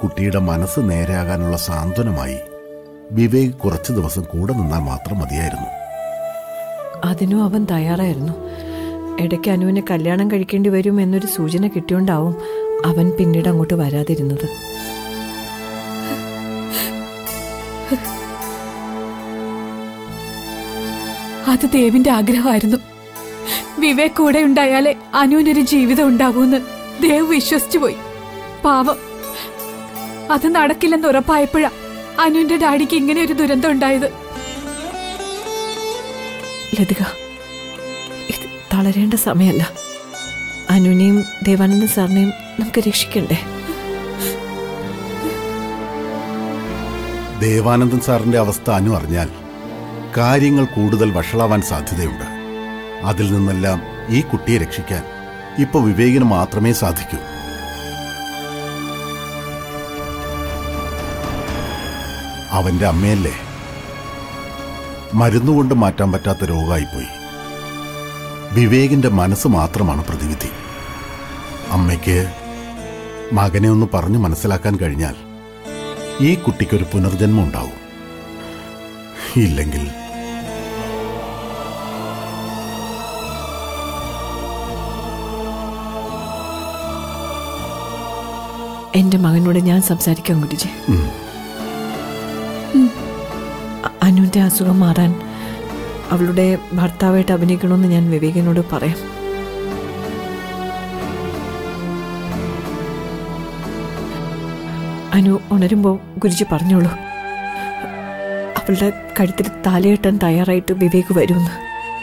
കുട്ടിയുടെ മനസ്സ് നേരെയാകാനുള്ള സാന്ത്വനമായി വിവേക് കുറച്ചു ദിവസം കൂടെ നിന്നാൽ മാത്രം മതിയായിരുന്നു അതിനും അവൻ തയ്യാറായിരുന്നു ഇടയ്ക്ക് അനുവിനെ കല്യാണം കഴിക്കേണ്ടി വരും എന്നൊരു സൂചന കിട്ടിയോണ്ടാവും അവൻ പിന്നീട് അങ്ങോട്ട് വരാതിരുന്നത് അത് ദേവിന്റെ ആഗ്രഹമായിരുന്നു വിവേക് കൂടെ ഉണ്ടായാലേ അനുവിനൊരു ജീവിതം ഉണ്ടാവൂന്ന് ദേവ് വിശ്വസിച്ചു പോയി പാവം അത് നടക്കില്ലെന്ന് ഉറപ്പായപ്പോഴാ അനുവിന്റെ ഡാഡിക്ക് ഇങ്ങനെ ഒരു ദുരന്തം ഉണ്ടായത് ലതിക ഇത് തളരേണ്ട സമയമല്ല അനുവിനെയും ദേവാനന്ദ സാറിനെയും നമുക്ക് രക്ഷിക്കണ്ടേ ദേവാനന്ദൻ സാറിന്റെ അവസ്ഥ അനു അറിഞ്ഞാൽ കാര്യങ്ങൾ കൂടുതൽ വഷളാവാൻ സാധ്യതയുണ്ട് അതിൽ നിന്നെല്ലാം ഈ കുട്ടിയെ രക്ഷിക്കാൻ ഇപ്പൊ വിവേകിന് മാത്രമേ സാധിക്കൂ അവന്റെ അമ്മയല്ലേ മരുന്നുകൊണ്ട് മാറ്റാൻ പറ്റാത്ത രോഗമായിപ്പോയി വിവേകിന്റെ മനസ്സ് മാത്രമാണ് പ്രതിവിധി അമ്മയ്ക്ക് മകനെ ഒന്ന് പറഞ്ഞു മനസ്സിലാക്കാൻ കഴിഞ്ഞാൽ ഈ കുട്ടിക്കൊരു പുനർജന്മം ഉണ്ടാവും ഇല്ലെങ്കിൽ എന്റെ മകനോട് ഞാൻ സംസാരിക്കാൻ ഗുരുജി ഉം. അ- അനുവിന്റെ അസുഖം മാറാൻ അവളുടെ ഭർത്താവായിട്ട് അഭിനയിക്കണമെന്ന് ഞാൻ വിവേകിനോട് പറയാം അനു ഉണരുമ്പോ ഗുരുജി പറഞ്ഞോളൂ അവളുടെ കഴുത്തിൽ താലയിട്ടാൻ തയ്യാറായിട്ട് വിവേക് വരുമെന്ന്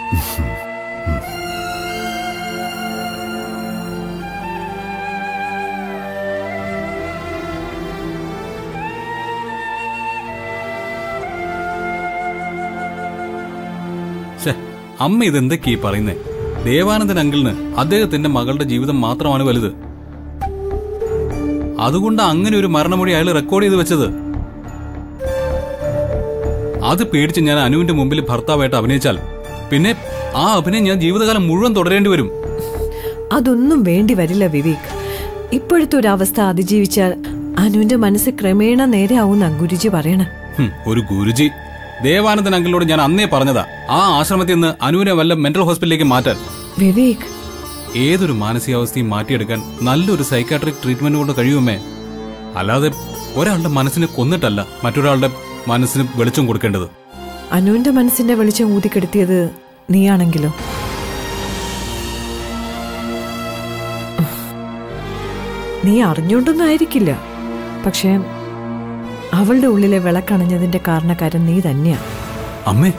ശ്ശെ, അമ്മ ഇതെന്തൊക്കെയാ ഈ പറയുന്നേ ദേവാനന്ദൻ അങ്കിളിന് അദ്ദേഹത്തിന്റെ മകളുടെ ജീവിതം മാത്രമാണ് വലുത് അതുകൊണ്ട് അങ്ങനെ ഒരു മരണമൊഴി അയാൾ റെക്കോർഡ് ചെയ്ത് വെച്ചത് അത് പേടിച്ച് ഞാൻ അനുവിന്റെ മുമ്പിൽ ഭർത്താവായിട്ട് അഭിനയിച്ചാൽ പിന്നെ ആ അഭിനയം ഞാൻ ജീവിതകാലം മുഴുവൻ തുടരേണ്ടി വരും അതൊന്നും വേണ്ടി വരില്ല വിവേക് ഇപ്പോഴത്തെ ഒരു അവസ്ഥ അതിജീവിച്ചാൽ അനുവിന്റെ മനസ്സ് ക്രമേണ നേരെയാവുന്ന ഗുരുജി പറയണ ഹും, ഒരു ഗുരുജി ദേവാനന്ദൻ അങ്കിളിനോട് ഞാൻ അന്നേ പറഞ്ഞതാ ആ ആശ്രമത്തിൽ നിന്ന് അനുവിനെ വല്ല മെന്റൽ ഹോസ്പിറ്റലിലേക്ക് മാറ്റാൻ വിവേക് ഏതൊരു മാനസികാവസ്ഥയും മാറ്റിയെടുക്കാൻ നല്ലൊരു സൈക്കാട്രിക് ട്രീറ്റ്മെന്റ് കൊണ്ട് കഴിയുമേ അല്ലാതെ ഒരാളുടെ മനസ്സിനെ കൊന്നിട്ടല്ല മറ്റൊരാളുടെ മനസ്സിന് വെളിച്ചം കൊടുക്കേണ്ടത് അനുവിന്റെ മനസ്സിന്റെ വെളിച്ചം ഊതിക്കെടുത്തിയത് നീയാണെങ്കിലോ നീ അറിഞ്ഞോണ്ടൊന്നും ആയിരിക്കില്ല പക്ഷേ അവളുടെ ഉള്ളിലെ വിളക്കണഞ്ഞതിന്റെ കാരണക്കാരൻ നീ തന്നെയാ അമ്മേ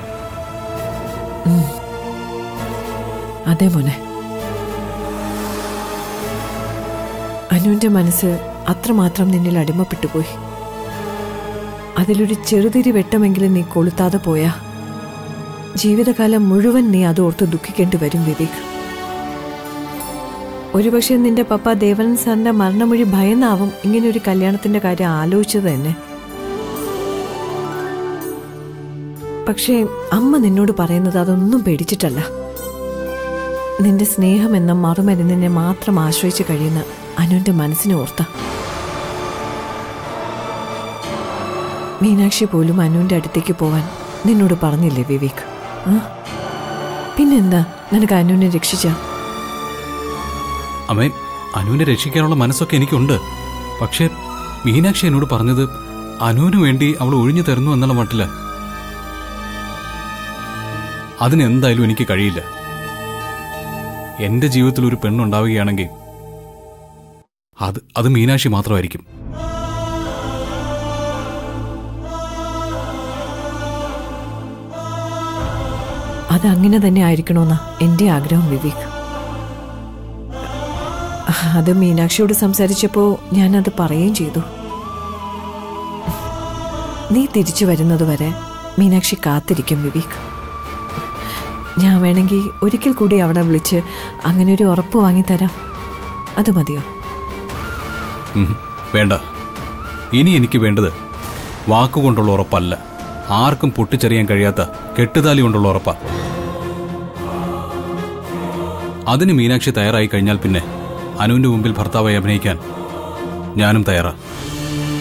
അതെ മോനെ അനുവിന്റെ മനസ്സ് അത്രമാത്രം നിന്നിൽ അടിമപ്പെട്ടുപോയി അതിലൊരു ചെറുതിരി വെട്ടമെങ്കിലും നീ കൊളുത്താതെ പോയാ ജീവിതകാലം മുഴുവൻ നീ അതോർത്ത് ദുഃഖിക്കേണ്ടി വരും വിവേക് ഒരുപക്ഷെ നിന്റെ പപ്പ ദേവനൻ സാറിന്റെ മരണമൊഴി ഭയന്നാവും ഇങ്ങനെ ഒരു കല്യാണത്തിന്റെ കാര്യം ആലോചിച്ചത് തന്നെ പക്ഷേ അമ്മ നിന്നോട് പറയുന്നത് അതൊന്നും പേടിച്ചിട്ടല്ല നിന്റെ സ്നേഹം എന്ന മറുമരുന്നിനെ മാത്രം ആശ്രയിച്ച് കഴിയുന്ന അനുവിന്റെ മനസ്സിനെ ഓർത്ത മീനാക്ഷി പോലും അനുവിന്റെ അടുത്തേക്ക് പോവാൻ നിന്നോട് പറഞ്ഞില്ലേ വിവേക് ആ? പിന്നെന്താ നിനക്ക് അനുവിനെ രക്ഷിച്ച അമ്മേ അനുവിനെ രക്ഷിക്കാനുള്ള മനസ്സൊക്കെ എനിക്കുണ്ട് പക്ഷേ മീനാക്ഷി എന്നോട് പറഞ്ഞത് അനുവിന് വേണ്ടി അവൾ ഒഴിഞ്ഞു തരുന്നു എന്നുള്ള മട്ടില്ല അതിനെന്തായാലും എനിക്ക് കഴിയില്ല എന്റെ ജീവിതത്തിൽ ഒരു പെണ്ണുണ്ടാവുകയാണെങ്കിൽ അത് അത് മീനാക്ഷി മാത്രമായിരിക്കും അത് അങ്ങനെ തന്നെ ആയിരിക്കണമെന്നാ എന്റെ ആഗ്രഹം വിവേക് അത് മീനാക്ഷിയോട് സംസാരിച്ചപ്പോ ഞാനത് പറയുകയും ചെയ്തു നീ തിരിച്ചു വരുന്നത് വരെ മീനാക്ഷി കാത്തിരിക്കും വിവേക് ഞാൻ വേണമെങ്കിൽ ഒരിക്കൽ കൂടി അവിടെ വിളിച്ച് അങ്ങനെ ഒരു ഉറപ്പ് വാങ്ങിത്തരാം അത് മതിയോ ഉം, വേണ്ട ഇനി എനിക്ക് വേണ്ടത് വാക്കുകൊണ്ടുള്ള ഉറപ്പല്ല ആർക്കും പൊട്ടിച്ചെറിയാൻ കഴിയാത്ത കെട്ടുതാലി കൊണ്ടുള്ള ഉറപ്പാ അതിന് മീനാക്ഷി തയ്യാറായി കഴിഞ്ഞാൽ പിന്നെ അനുവിന്റെ മുമ്പിൽ ഭർത്താവായി അഭിനയിക്കാൻ ഞാനും തയ്യാറാ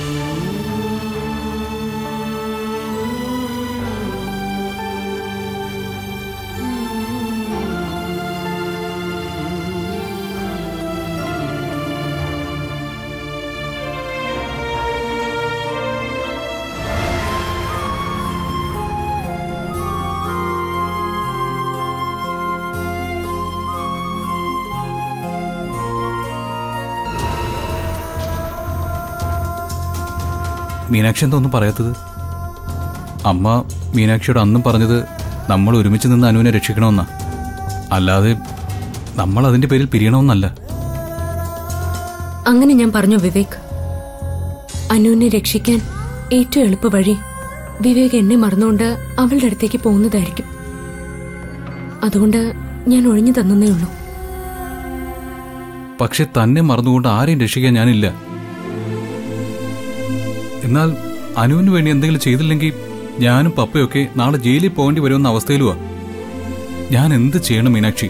മീനാക്ഷി എന്താ ഒന്നും പറയാത്തത് അമ്മ മീനാക്ഷിയോട് അന്നും പറഞ്ഞത് നമ്മൾ ഒരുമിച്ച് നിന്ന് അനുവിനെ രക്ഷിക്കണമെന്നാ അല്ലാതെ നമ്മൾ അതിന്റെ പേരിൽ പിരിയണമെന്നല്ല അങ്ങനെ ഞാൻ പറഞ്ഞു വിവേക് അനുവിനെ രക്ഷിക്കാൻ ഏറ്റവും എളുപ്പ വഴി വിവേക് എന്നെ മറന്നുകൊണ്ട് അവളുടെ അടുത്തേക്ക് പോകുന്നതായിരിക്കും അതുകൊണ്ട് ഞാൻ ഒഴിഞ്ഞു തന്നേ ഉള്ളൂ പക്ഷെ തന്നെ മറന്നുകൊണ്ട് ആരെയും രക്ഷിക്കാൻ ഞാനില്ല എന്നാൽ അനുവിന് വേണ്ടി എന്തെങ്കിലും ചെയ്തില്ലെങ്കിൽ ഞാനും പപ്പയൊക്കെ നാളെ ജയിലിൽ പോകേണ്ടി വരുമെന്ന അവസ്ഥയിലുവാ ഞാൻ എന്ത് ചെയ്യണം മീനാക്ഷി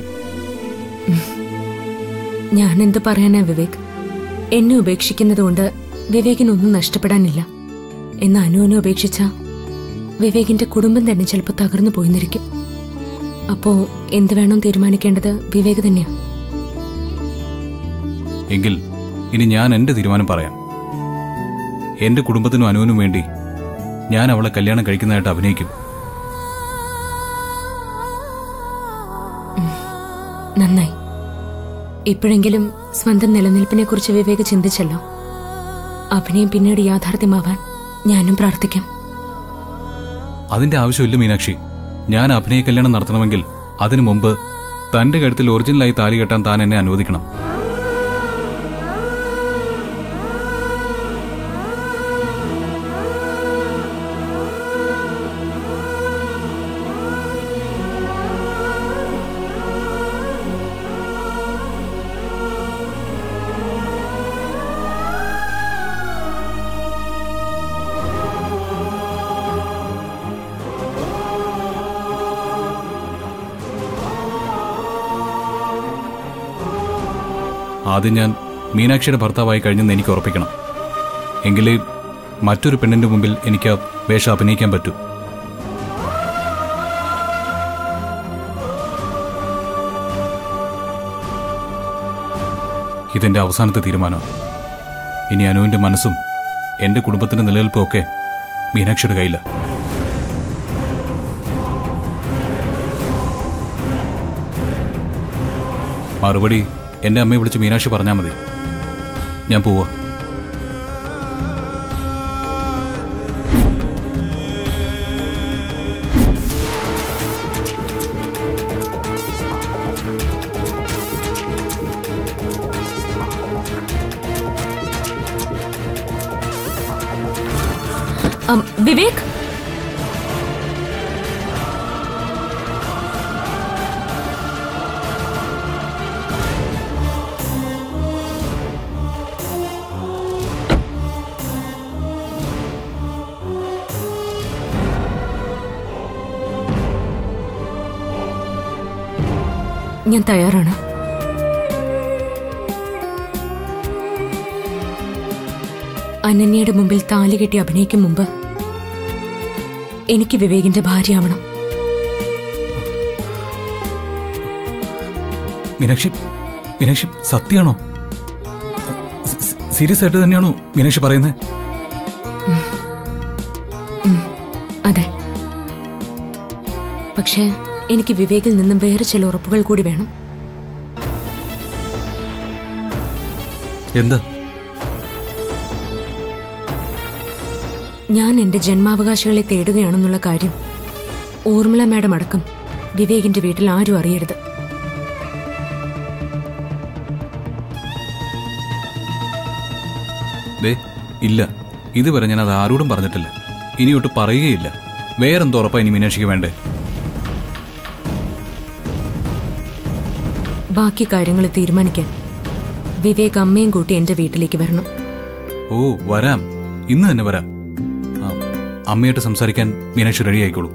ഞാൻ എന്ത് പറയാനാ വിവേക് എന്നെ ഉപേക്ഷിക്കുന്നതുകൊണ്ട് വിവേകിനൊന്നും നഷ്ടപ്പെടാനില്ല എന്ന് അനുവിനെ ഉപേക്ഷിച്ച വിവേകിന്റെ കുടുംബം തന്നെ ചിലപ്പോൾ തകർന്നു പോയിന്നിരിക്കും അപ്പോ എന്ത് വേണം തീരുമാനിക്കേണ്ടത് വിവേക് തന്നെയാ എങ്കിൽ ഇനി ഞാൻ എന്റെ തീരുമാനം പറയാം എന്റെ കുടുംബത്തിനും അനുവിനും വേണ്ടി ഞാൻ അവളെ കല്യാണം കഴിക്കുന്നതായിട്ട് അഭിനയിക്കും നന്നായി ഇപ്പോഴെങ്കിലും സ്വന്തം നിലനിൽപ്പിനെ കുറിച്ച് വിവേക് ചിന്തിച്ചല്ലോ അഭിനയം പിന്നീട് യാഥാർത്ഥ്യമാവാൻ ഞാനും പ്രാർത്ഥിക്കാം അതിന്റെ ആവശ്യമില്ല മീനാക്ഷി ഞാൻ അഭിനയ കല്യാണം നടത്തണമെങ്കിൽ അതിനു മുമ്പ് തന്റെ കഴുത്തിൽ ഒറിജിനലായി താലി കെട്ടാൻ താൻ എന്നെ അനുവദിക്കണം ആദ്യം ഞാൻ മീനാക്ഷിയുടെ ഭർത്താവായി കഴിഞ്ഞെന്ന് എനിക്ക് ഉറപ്പിക്കണം എങ്കിലേ മറ്റൊരു പെണ്ണിന്റെ മുമ്പിൽ എനിക്ക് ആ വേഷം അഭിനയിക്കാൻ പറ്റൂ ഇതെന്റെ അവസാനത്തെ തീരുമാനം ഇനി അനുവിന്റെ മനസ്സും എന്റെ കുടുംബത്തിന്റെ നിലനിൽപ്പും ഒക്കെ മീനാക്ഷിയുടെ കയ്യിലാണ് മറുപടി എന്റെ അമ്മയെ വിളിച്ച് മീനാക്ഷി പറഞ്ഞാൽ മതി ഞാൻ പോവാ അം, വിവേക് ഞാൻ തയ്യാറാണ് അനന്യയുടെ മുമ്പിൽ താലി കെട്ടി അഭിനയിക്കും മുമ്പ് എനിക്ക് വിവേകിന്റെ ഭാര്യയാവണം മീനാക്ഷി മീനാക്ഷി സത്യാണോ സീരിയസ് ആയിട്ട് തന്നെയാണോ മീനാക്ഷി പറയുന്നത് അതെ പക്ഷേ എനിക്ക് വിവേകിൽ നിന്നും വേറെ ചില ഉറപ്പുകൾ കൂടി വേണം എന്താ ഞാൻ എന്റെ ജന്മാവകാശികളെ തേടുകയാണെന്നുള്ള കാര്യം ഊർമിള മാഡം അടക്കം വിവേകിന്റെ വീട്ടിൽ ആരും അറിയരുത് ദേ ഇല്ല ഇതുവരെ ഞാൻ അത് ആരോടും പറഞ്ഞിട്ടില്ല ഇനിയൊട്ട് പറയുകയില്ല വേറെന്തോ ഉറപ്പാ ഇനി മീനാക്ഷിക്ക് വേണ്ടേ ബാക്കി കാര്യങ്ങൾ തീരുമാനിക്കാൻ വിവേക് അമ്മയും കൂട്ടി എന്റെ വീട്ടിലേക്ക് വരണം ഓ വരാം ഇന്ന് തന്നെ വരാം ആ, അമ്മയായിട്ട് സംസാരിക്കാൻ മീനാക്ഷി റെഡി ആയിക്കോളൂ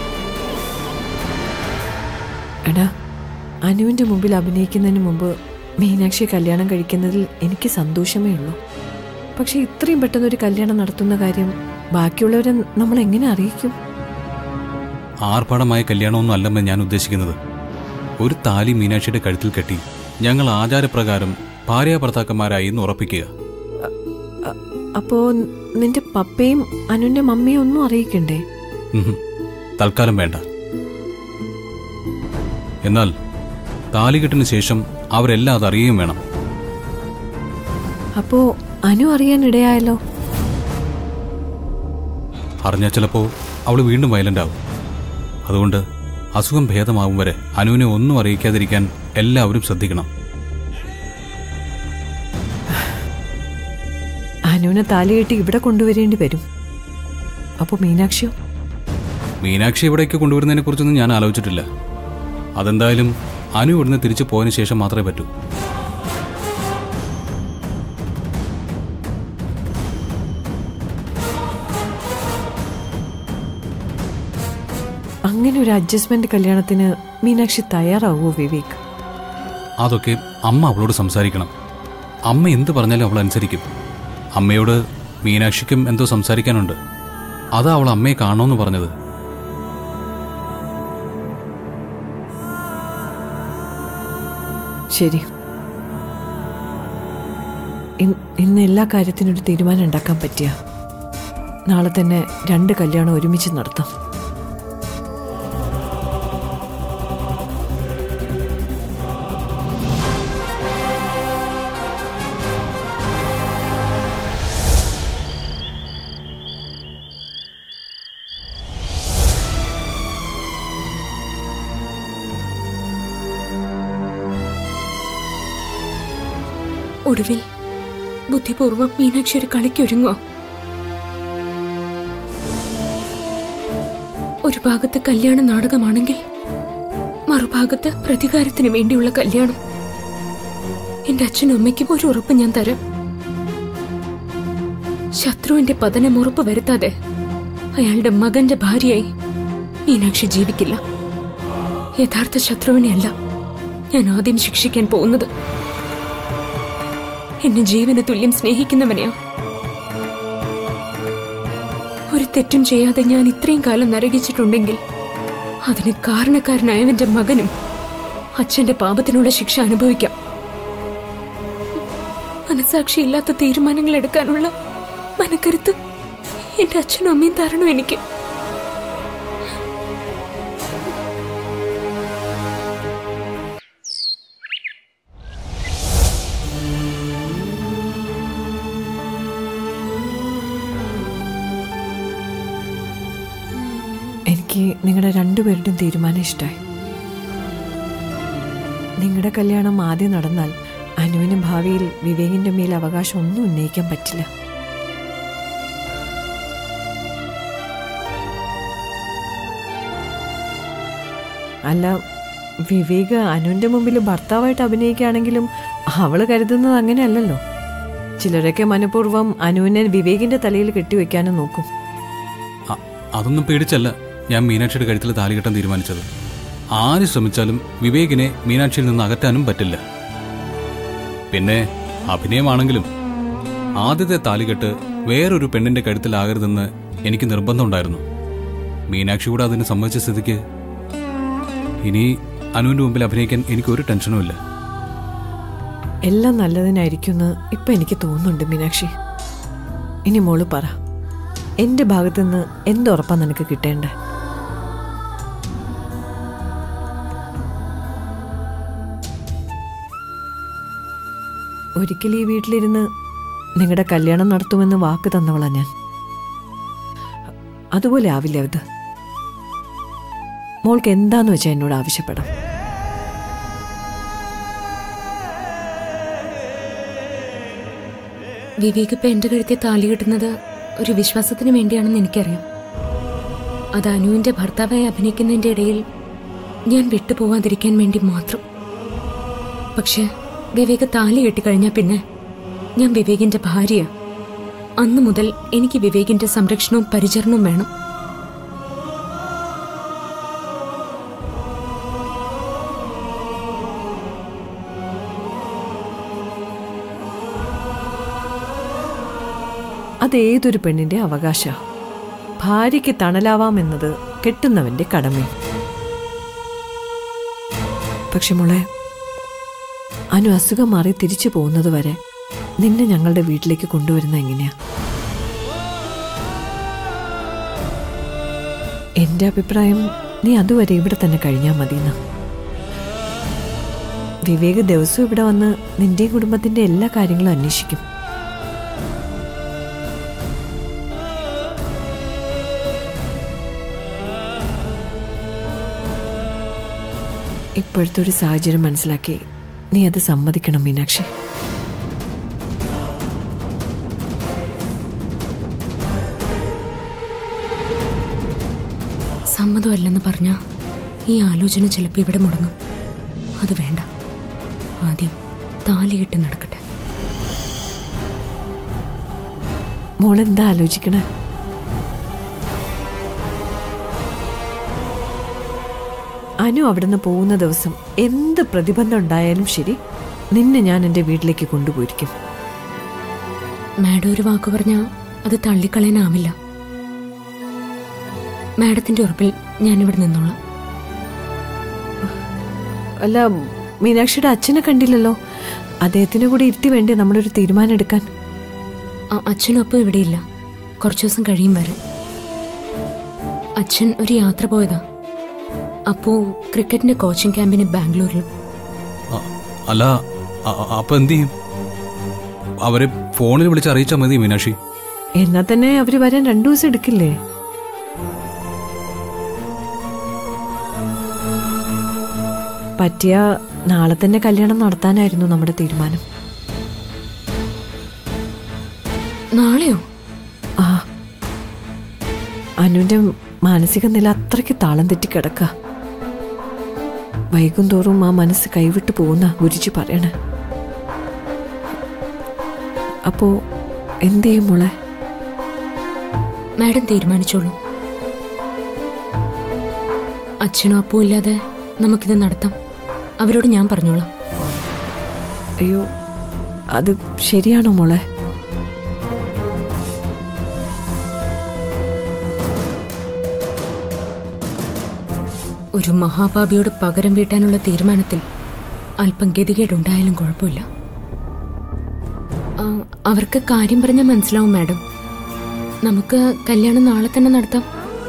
എടാ അനുവിന്റെ മുമ്പിൽ അഭിനയിക്കുന്നതിന് മുമ്പ് മീനാക്ഷി കല്യാണം കഴിക്കുന്നതിൽ എനിക്ക് സന്തോഷമേ ഉള്ളൂ പക്ഷെ ഇത്രയും പെട്ടെന്ന് ഒരു കല്യാണം നടത്തുന്ന കാര്യം ബാക്കിയുള്ളവരെ നമ്മൾ എങ്ങനെ അറിയിക്കും ആർഭാടമായ കല്യാണമൊന്നും അല്ലമ്മ ഞാൻ ഉദ്ദേശിക്കുന്നത് ഒരു താലി മീനാക്ഷിയുടെ കഴുത്തിൽ കെട്ടി ഞങ്ങൾ ആചാരപ്രകാരം ഭാര്യ ഭർത്താക്കന്മാരായി എന്ന് ഉറപ്പിക്കുക അ- അപ്പോ നിന്റെ പപ്പയും അനുവിന്റെ മമ്മിയും ഒന്നും അറിയിക്കണ്ടേ ഉഹും. തൽക്കാലം വേണ്ട എന്നാൽ താലികെട്ടിന് ശേഷം അവരെല്ലാം അത് അറിയുകയും വേണം അപ്പോ അനു അറിയാൻ ഇടയായല്ലോ അറിഞ്ഞാൽ ചിലപ്പോൾ അവൾ വീണ്ടും വയലന്റ് ആവും അതുകൊണ്ട് അസുഖം ഭേദമാവും വരെ അനുവിനെ ഒന്നും അറിയിക്കാതിരിക്കാൻ എല്ലാവരും ശ്രദ്ധിക്കണം അനുവിനെ താലി കെട്ടി ഇവിടെ കൊണ്ടുവരേണ്ടി വരും അപ്പോ മീനാക്ഷിയോ മീനാക്ഷി ഇവിടേക്ക് കൊണ്ടുവരുന്നതിനെ കുറിച്ചൊന്നും ഞാൻ ആലോചിച്ചിട്ടില്ല അതെന്തായാലും അനു ഇവിടുന്ന് തിരിച്ചു പോയതിനു ശേഷം മാത്രമേ പറ്റൂ അങ്ങനെ ഒരു അഡ്ജസ്റ്റ്മെന്റ് കല്യാണത്തിന് മീനാക്ഷി തയ്യാറാവോ വിവേക് അതൊക്കെ അമ്മ അവളോട് സംസാരിക്കണം അമ്മ എന്ത് പറഞ്ഞാലും അവൾ അനുസരിക്കും അമ്മയോട് മീനാക്ഷിക്കും എന്തോ സംസാരിക്കാനുണ്ട് അതാ അവൾ അമ്മയെ കാണണമെന്ന് പറഞ്ഞത് ശരി ഇൻ- ഇന്ന് എല്ലാ കാര്യത്തിനും ഒരു തീരുമാനം ഉണ്ടാക്കാൻ പറ്റിയ നാളെ തന്നെ രണ്ട് കല്യാണം ഒരുമിച്ച് നടത്താം ഒടുവിൽ ബുദ്ധിപൂർവ്വം മീനാക്ഷി ഒരു കളിക്കൊരുങ്ങോ ഒരു ഭാഗത്ത് കല്യാണ നാടകമാണെങ്കിൽ മറുഭാഗത്ത് പ്രതികാരത്തിന് വേണ്ടിയുള്ള കല്യാണം എന്റെ അച്ഛനും അമ്മയ്ക്കും ഒരു ഉറപ്പ് ഞാൻ തരാം ശത്രുവിന്റെ പതനം ഉറപ്പ് വരുത്താതെ അയാളുടെ മകന്റെ ഭാര്യയായി മീനാക്ഷി ജീവിക്കില്ല യഥാർത്ഥ ശത്രുവിനെയല്ല ഞാൻ ആദ്യം ശിക്ഷിക്കാൻ പോകുന്നത് എന്നെ ജീവന് തുല്യം സ്നേഹിക്കുന്നവനെയാ ഒരു തെറ്റും ചെയ്യാതെ ഞാൻ ഇത്രയും കാലം നരകിച്ചിട്ടുണ്ടെങ്കിൽ അതിന് കാരണക്കാരനായവന്റെ മകനും അച്ഛന്റെ പാപത്തിനുള്ള ശിക്ഷ അനുഭവിക്കാം മനസാക്ഷിയില്ലാത്ത തീരുമാനങ്ങൾ എടുക്കാനുള്ള മനക്കരുത്ത് എന്റെ അച്ഛനും അമ്മയും തരണം എനിക്ക് എനിക്ക് നിങ്ങളുടെ രണ്ടുപേരുടെയും തീരുമാനം ഇഷ്ടമായി നിങ്ങളുടെ കല്യാണം ആദ്യം നടന്നാൽ അനുവിന് ഭാവിയിൽ വിവേകിന്റെ മേൽ അവകാശം ഒന്നും ഉന്നയിക്കാൻ പറ്റില്ല അല്ല വിവേക് അനുവിന്റെ മുമ്പിൽ ഭർത്താവായിട്ട് അഭിനയിക്കുകയാണെങ്കിലും അവള് കരുതുന്നത് അങ്ങനെയല്ലല്ലോ ചിലരൊക്കെ മനഃപൂർവ്വം അനുവിനെ വിവേകിന്റെ തലയിൽ കെട്ടിവെക്കാനും നോക്കും അ- അതൊന്നും പേടിച്ചല്ല ഞാൻ മീനാക്ഷിയുടെ കഴുത്തിൽ താലി കെട്ടാൻ തീരുമാനിച്ചത് ആര് ശ്രമിച്ചാലും വിവേകിനെ മീനാക്ഷിയിൽ നിന്ന് അകറ്റാനും പറ്റില്ല പിന്നെ അഭിനയമാണെങ്കിലും ആദ്യത്തെ താലികെട്ട് വേറൊരു പെണ്ണിന്റെ കഴുത്തിലാകരുതെന്ന് എനിക്ക് നിർബന്ധമുണ്ടായിരുന്നു മീനാക്ഷി കൂടെ അതിന് സമ്മതിച്ച സ്ഥിതിക്ക് ഇനി അനുവിന്റെ മുമ്പിൽ അഭിനയിക്കാൻ എനിക്ക് ഒരു ടെൻഷനും ഇല്ല എല്ലാം നല്ലതിനായിരിക്കുമെന്ന് ഇപ്പൊ എനിക്ക് തോന്നുന്നുണ്ട് മീനാക്ഷി ഇനി മോള് പറ എന്റെ ഭാഗത്തുനിന്ന് എന്തുറപ്പാ നിനക്ക് കിട്ടേണ്ടേ ഒരിക്കൽ ഈ വീട്ടിലിരുന്ന് നിങ്ങളുടെ കല്യാണം നടത്തുമെന്ന് വാക്ക് തന്നവളാ ഞാൻ അതുപോലെ ആവില്ല ഇത് മോൾക്ക് എന്താന്ന് വെച്ചാൽ എന്നോട് ആവശ്യപ്പെടാം വിവേക് ഇപ്പൊ എന്റെ കഴുത്തെ താലി കെട്ടുന്നത് ഒരു വിശ്വാസത്തിന് വേണ്ടിയാണെന്ന് എനിക്കറിയാം അത് അനുവിന്റെ ഭർത്താവായി അഭിനയിക്കുന്നതിന്റെ ഇടയിൽ ഞാൻ വിട്ടുപോവാതിരിക്കാൻ വേണ്ടി മാത്രം പക്ഷെ വിവേക് താലി കെട്ടിക്കഴിഞ്ഞാൽ പിന്നെ ഞാൻ വിവേകിന്റെ ഭാര്യ അന്നു മുതൽ എനിക്ക് വിവേകിന്റെ സംരക്ഷണവും പരിചരണവും വേണം അതേതൊരു പെണ്ണിന്റെ അവകാശ ഭാര്യയ്ക്ക് തണലാവാമെന്നത് കെട്ടുന്നവന്റെ കടമയും പക്ഷെ മോളെ അനു അസുഖം മാറി തിരിച്ചു പോകുന്നത് വരെ നിന്നെ ഞങ്ങളുടെ വീട്ടിലേക്ക് കൊണ്ടുവരുന്ന എങ്ങനെയാ എന്റെ അഭിപ്രായം നീ അതുവരെ ഇവിടെ തന്നെ കഴിഞ്ഞാൽ മതിയെന്ന വിവേക് ദിവസവും ഇവിടെ വന്ന് നിന്റെയും കുടുംബത്തിന്റെ എല്ലാ കാര്യങ്ങളും അന്വേഷിക്കും ഇപ്പോഴത്തെ ഒരു സാഹചര്യം മനസ്സിലാക്കി നീ അത് സമ്മതിക്കണം മീനാക്ഷി സമ്മതമല്ലെന്ന് പറഞ്ഞ ഈ ആലോചന ചിലപ്പോൾ ഇവിടെ മുടങ്ങും അത് വേണ്ട ആദ്യം താലികെട്ട് നടക്കട്ടെ മോളെന്താ ആലോചിക്കണേ അനു അവിടുന്ന് പോകുന്ന ദിവസം എന്ത് പ്രതിബന്ധം ഉണ്ടായാലും ശരി നിന്നെ ഞാൻ എൻ്റെ വീട്ടിലേക്ക് കൊണ്ടുപോയിരിക്കും മാഡം ഒരു വാക്ക് പറഞ്ഞാൽ അത് തള്ളിക്കളയാനാവില്ല മാഡത്തിന്റെ ഉറപ്പിൽ ഞാനിവിടെ നിന്നോളാം അല്ല മീനാക്ഷിയുടെ അച്ഛനെ കണ്ടില്ലല്ലോ അദ്ദേഹത്തിനെ കൂടി ഇരുത്തി വേണ്ടേ നമ്മളൊരു തീരുമാനം എടുക്കാൻ ആ അച്ഛനും അപ്പം ഇവിടെയില്ല കുറച്ചു ദിവസം കഴിയും വരാൻ അച്ഛൻ ഒരു യാത്ര പോയതാ അപ്പോ ക്രിക്കറ്റിന്റെ കോച്ചിങ് ക്യാമ്പിന് ബാംഗ്ലൂരിൽ അ- അല്ല അ- അ- അപ്പൊ എന്ത് ചെയ്യും അവരെ ഫോണിൽ വിളിച്ച് അറിയിച്ചാൽ മതി മീനാക്ഷി എന്നാ തന്നെ അവര് വരാൻ രണ്ടു ദിവസം എടുക്കില്ലേ പറ്റിയ നാളെ തന്നെ കല്യാണം നടത്താനായിരുന്നു നമ്മുടെ തീരുമാനം നാളെയോ ആ അനുവിന്റെ മാനസിക നില അത്രയ്ക്ക് താളം തെറ്റി കിടക്ക വൈകും തോറും ആ മനസ്സ് കൈവിട്ടു പോകുന്ന ഗുരുജി പറയണേ അപ്പോ എന്ത് ചെയ്യും മോളെ മാഡം തീരുമാനിച്ചോളൂ അച്ഛനും അപ്പവും ഇല്ലാതെ നമുക്കിത് നടത്താം അവരോട് ഞാൻ പറഞ്ഞോളാം അയ്യോ അത് ശരിയാണോ മോളെ ഒരു മഹാപാപിയോട് പകരം വീട്ടാനുള്ള തീരുമാനത്തിൽ അല്പം ഗതികേടുണ്ടായാലും കുഴപ്പമില്ല ആ, അവർക്ക് കാര്യം പറഞ്ഞാൽ മനസ്സിലാവും മാഡം നമുക്ക് കല്യാണം നാളെ തന്നെ നടത്താം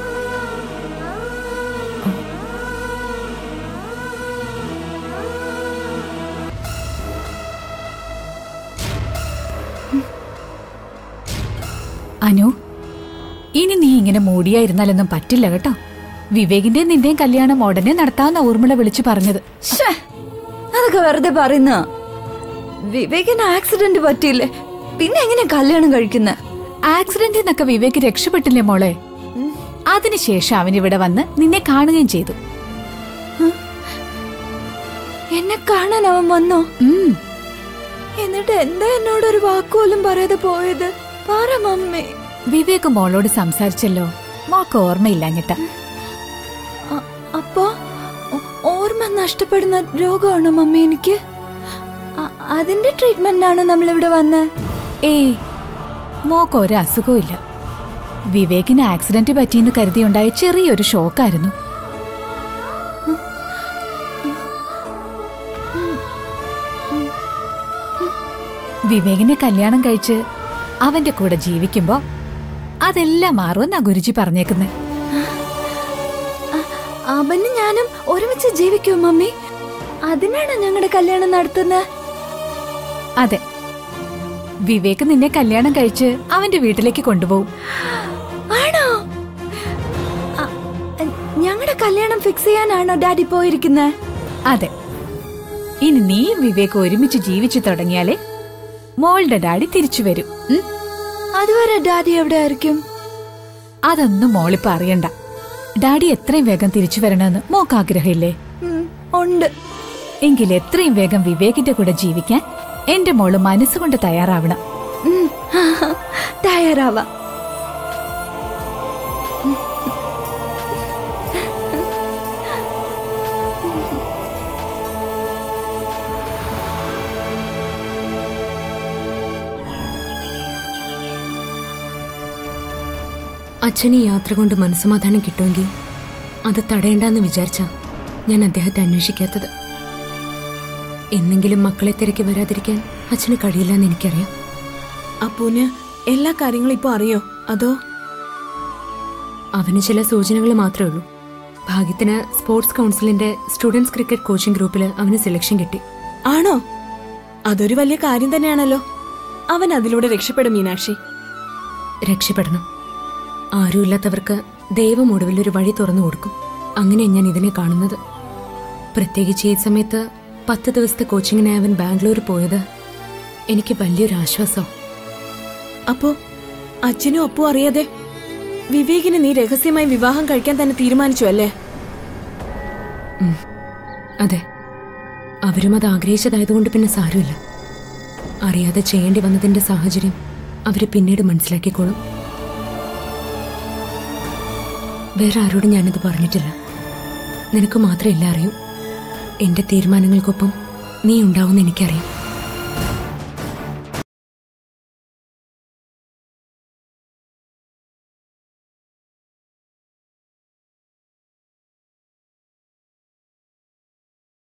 അനു ഇനി നീ ഇങ്ങനെ മൂടിയായിരുന്നാലൊന്നും പറ്റില്ല കേട്ടോ വിവേകിന്റെയും നിന്റെയും കല്യാണം ഉടനെ നടത്താവുന്ന ഊർമിള വിളിച്ചു പറഞ്ഞത് ശ്ശേ, അതൊക്കെ വെറുതെ പറയുന്ന വിവേകിന് ആക്സിഡന്റ് പറ്റിയില്ലേ പിന്നെ എങ്ങനെ കല്യാണം കഴിക്കുന്ന ആക്സിഡന്റിൽ നിന്നൊക്കെ വിവേക് രക്ഷപ്പെട്ടില്ലേ മോളെ അതിനുശേഷം അവൻ ഇവിടെ വന്ന് നിന്നെ കാണുകയും ചെയ്തു എന്നെ കാണാൻ അവൻ വന്നോ ഉം. എന്നിട്ട് എന്താ എന്നോട് ഒരു വാക്കുപോലും പറയാതെ പോയത് പറ മമ്മി വിവേക് മോളോട് സംസാരിച്ചല്ലോ മോൾക്ക് ഓർമ്മയില്ലാഞ്ഞിട്ട അ- അപ്പോ ഓ- ഓർമ്മ നഷ്ടപ്പെടുന്ന രോഗമാണോ മമ്മി എനിക്ക് അ- അതിന്റെ ട്രീറ്റ്മെന്റിനാണോ നമ്മളിവിടെ വന്നത് ഏയ് മോക്ക് ഒരു അസുഖവും ഇല്ല വിവേകിന് ആക്സിഡന്റ് പറ്റിയെന്ന് കരുതിയുണ്ടായ ചെറിയൊരു ഷോക്കായിരുന്നു വിവേകിനെ കല്യാണം കഴിച്ച് അവന്റെ കൂടെ ജീവിക്കുമ്പോ അതെല്ലാം മാറുമെന്നാ ഗുരുജി പറഞ്ഞേക്കുന്നത് അവന് ഞാനും ഒരുമിച്ച് ജീവിക്കുമോ മമ്മി അതിനാണ് ഞങ്ങളുടെ കല്യാണം നടത്തുന്നത് അതെ വിവേക് നിന്നെ കല്യാണം കഴിച്ച് അവന്റെ വീട്ടിലേക്ക് കൊണ്ടുപോകും ആണോ ഞങ്ങളുടെ കല്യാണം ഫിക്സ് ചെയ്യാനാണോ ഡാഡി പോയിരിക്കുന്നത് അതെ ഇനി നീയും വിവേക് ഒരുമിച്ച് ജീവിച്ചു തുടങ്ങിയാലേ മോളുടെ ഡാഡി തിരിച്ചു വരും ഉം? അതുവരെ ഡാഡി എവിടെ ആയിരിക്കും അതൊന്നും മോളിപ്പോ അറിയണ്ട ഡാഡി എത്രയും വേഗം തിരിച്ചു വരണമെന്ന് മോക്ക് ആഗ്രഹമില്ലേ ഉം, ഉണ്ട് എങ്കിൽ എത്രയും വേഗം വിവേകിന്റെ കൂടെ ജീവിക്കാൻ എന്റെ മോള് മനസ്സുകൊണ്ട് തയ്യാറാവണം ഉം, തയ്യാറാവാം അച്ഛന് ഈ യാത്ര കൊണ്ട് മനസ്സമാധാനം കിട്ടുമെങ്കിൽ അത് തടയണ്ടെന്ന് വിചാരിച്ച ഞാൻ അദ്ദേഹത്തെ അന്വേഷിക്കാത്തത് എന്നെങ്കിലും മക്കളെ തിരക്കി വരാതിരിക്കാൻ അച്ഛന് കഴിയില്ലെന്ന് എനിക്കറിയാം അപ്പൂന് എല്ലാ കാര്യങ്ങളും ഇപ്പൊ അറിയോ അതോ അവന് ചില സൂചനകൾ മാത്രമേ ഉള്ളൂ ഭാഗ്യത്തിന് സ്പോർട്സ് കൗൺസിലിന്റെ സ്റ്റുഡൻസ് ക്രിക്കറ്റ് കോച്ചിംഗ് ഗ്രൂപ്പിൽ അവന് സെലക്ഷൻ കിട്ടി ആണോ അതൊരു വലിയ കാര്യം തന്നെയാണല്ലോ അവൻ അതിലൂടെ രക്ഷപ്പെടും മീനാക്ഷി രക്ഷപ്പെടണം ആരുമില്ലാത്തവർക്ക് ദൈവം ഒടുവിൽ ഒരു വഴി തുറന്നു കൊടുക്കും അങ്ങനെ ഞാൻ ഇതിനെ കാണുന്നത് പ്രത്യേകിച്ച് ഈ സമയത്ത് പത്ത് ദിവസത്തെ കോച്ചിങ്ങിനായി അവൻ ബാംഗ്ലൂർ പോയത് എനിക്ക് വലിയൊരു ആശ്വാസം അപ്പോ അച്ഛനും അപ്പു അറിയാതെ വിവേകിനെ നീ രഹസ്യമായി വിവാഹം കഴിക്കാൻ തന്നെ തീരുമാനിച്ചു അല്ലേ അതെ അവരും അത് ആഗ്രഹിച്ചതായതുകൊണ്ട് പിന്നെ സാരമില്ല അറിയാതെ ചെയ്യേണ്ടി വന്നതിന്റെ സാഹചര്യം അവര് പിന്നീട് മനസ്സിലാക്കിക്കോളും വേറെ ആരോടും ഞാനിത് പറഞ്ഞിട്ടില്ല നിനക്ക് മാത്രമേ എല്ലാം അറിയൂ എന്റെ തീരുമാനങ്ങൾക്കൊപ്പം നീ ഉണ്ടാവുമെന്ന് എനിക്കറിയാം